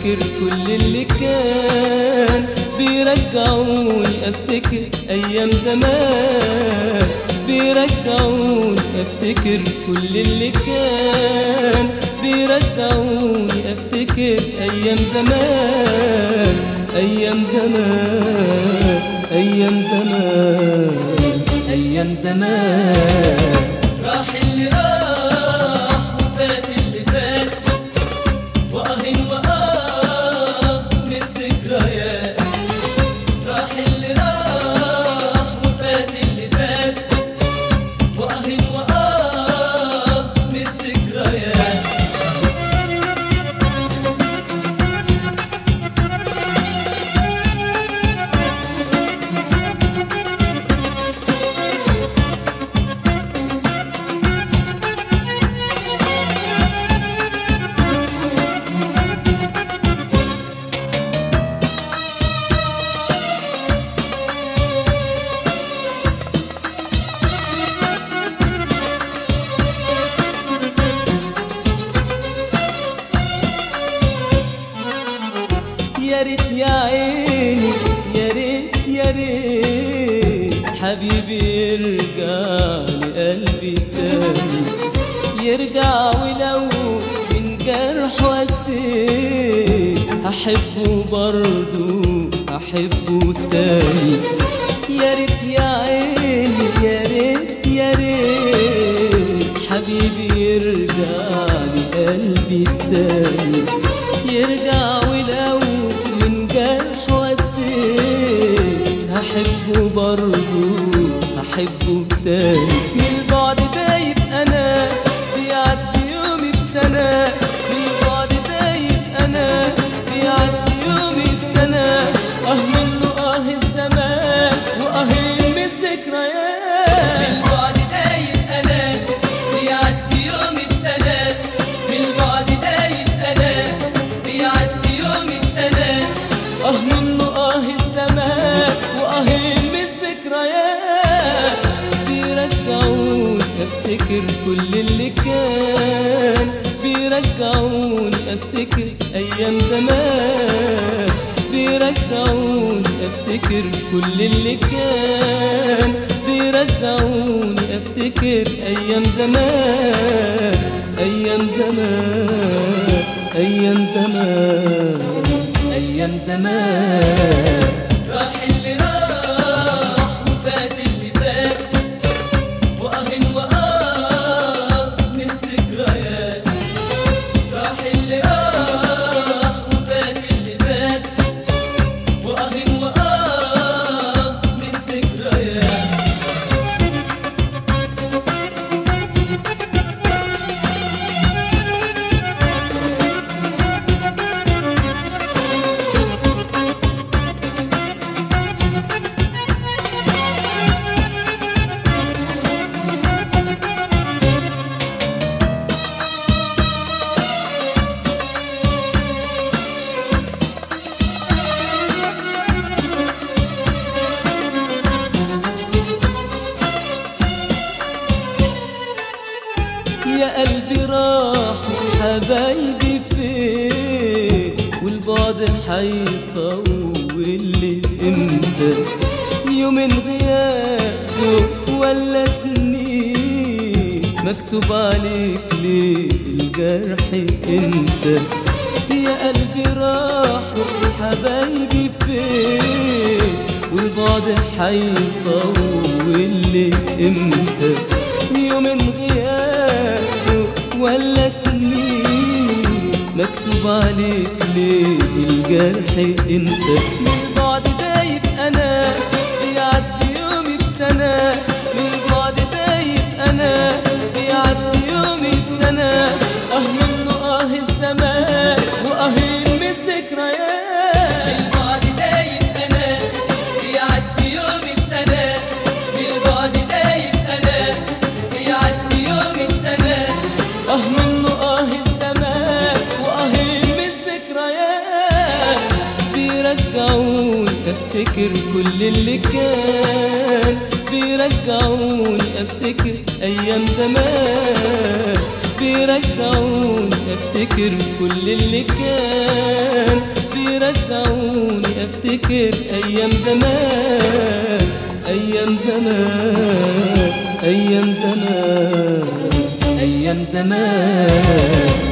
افتكر كل اللي كان بيرجعوني افتكر ايام زمان بيرجعوني افتكر كل اللي كان بيرجعوني افتكر ايام زمان ايام زمان ايام زمان ايام زمان راح اللي راح وفات اللي فات وأهن وآه من الذكريات راح اللي راح وفات اللي فات وأهن وآه من الذكريات يا ريت يا عيني يا ريت يا ريت حبيبي يرجع لقلبي تاني يرجع ولو من جرح وسيت هحبه برضه هحبه تاني يا ريت يا عيني يا ريت يا ريت حبيبي يرجع لقلبي تاني يرجع ولو من جرح وسيت هحبه برضه هحبه تاني من البعد دايب انا بيعدي يومي بسنة من البعد دايب انا بيعدي يومي بسنة اه منه اه الزمان واه من الذكريات بالبعد دايب أنا بيعدي يومي بسنة بالبعد دايب أنا بيعدي يومي بسنة اه منه اه الزمان واه من الذكريات بيرجعوني افتكر كل اللي كان بيرجعوني افتكر ايام زمان بيرجعوني افتكر كل اللي كان بيرجعوني افتكر ايام زمان ايام زمان ايام زمان ايام زمان راح اللي راح وفات اللي فات وأهن وآه من الذكريات راح اللي راح وفات اللي فات وأهن وآه من الذكريات يا قلبي راح حبايبي فين والبعد حيطول لي امتى يومين غياب ولا سنين مكتوب عليك ليه الجرح انت يا قلبي راح حبايبي فين والبعد حيطول لي امتى يومين غياب ولا سنين مكتوب عليك ليه الجرح انت من بعد دايب انا بيعدي يومي بسنة من بعد دايب انا بيعدي يومي بسنة اه منه اه الزمان واه من الذكريات بالبعد دايب أنا بيعدي يومي بسنة بالبعد دايب أنا بيعدي يومي بسنة اه منه اه الزمان واه من الذكريات بيرجعوني افتكر كل اللي كان بيرجعوني افتكر ايام زمان بيرجعوني افتكر كل اللي كان افتكر ايام زمان ايام زمان ايام زمان ايام زمان